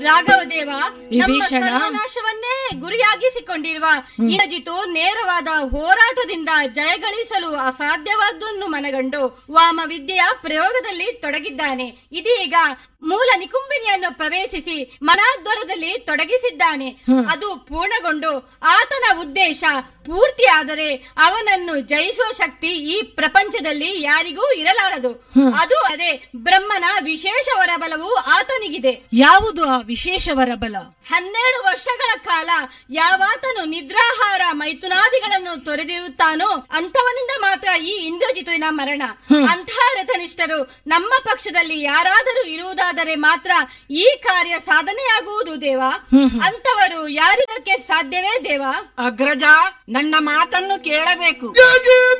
ರಾಘವ ದೇವ ನಮ್ಮ ವಿಭೀಷಣ. ಸರ್ವನಾಶವನ್ನೇ ಗುರಿಯಾಗಿಸಿಕೊಂಡಿರುವ ಇಂದ್ರಜಿತು ನೇರವಾದ ಹೋರಾಟದಿಂದ ಜಯಗಳಿಸಲು ಅಸಾಧ್ಯವಾದನ್ನು ಮನಗಂಡು ವಾಮ ವಿದ್ಯೆಯ ಪ್ರಯೋಗದಲ್ಲಿ ತೊಡಗಿದ್ದಾನೆ ಇದೀಗ ಮೂಲ ನಿಕುಂಬಿನಿಯನ್ನು ಪ್ರವೇಶಿಸಿ ಮನಾದ್ವರದಲ್ಲಿ ತೊಡಗಿಸಿದ್ದಾನೆ ಅದು ಪೂರ್ಣಗೊಂಡು ಆತನ ಉದ್ದೇಶ ಪೂರ್ತಿಯಾದರೆ ಅವನನ್ನು ಜಯಿಸುವ ಶಕ್ತಿ ಈ ಪ್ರಪಂಚದಲ್ಲಿ ಯಾರಿಗೂ ಇರಲಾರದು ಅದು ಅದೇ ಬ್ರಹ್ಮನ ವಿಶೇಷ ವರಬಲವು ಆತನಿಗಿದೆ ಯಾವುದು ಆ ವಿಶೇಷವರ ಬಲ ಹನ್ನೆರಡು ವರ್ಷಗಳ ಕಾಲ ಯಾವಾತನು ನಿದ್ರಾಹಾರ ಮೈಥುನಾದಿಗಳನ್ನು ತೊರೆದಿರುತ್ತಾನೋ ಅಂತವನಿಂದ ಮಾತ್ರ ಈ ಇಂದ್ರಜಿತುವಿನ ಮರಣ ಅಂತಹ ರಥನಿಷ್ಠರು ನಮ್ಮ ಪಕ್ಷದಲ್ಲಿ ಯಾರಾದರೂ ಇರುವುದಾದರೆ ಮಾತ್ರ ಈ ಕಾರ್ಯ ಸಾಧನೆಯಾಗುವುದು ದೇವ ಅಂತವರು ಯಾರಿಗಕ್ಕೆ ಸಾಧ್ಯವೇ ದೇವ ಅಗ್ರಜ ನನ್ನ ಮಾತನ್ನು ಕೇಳಬೇಕು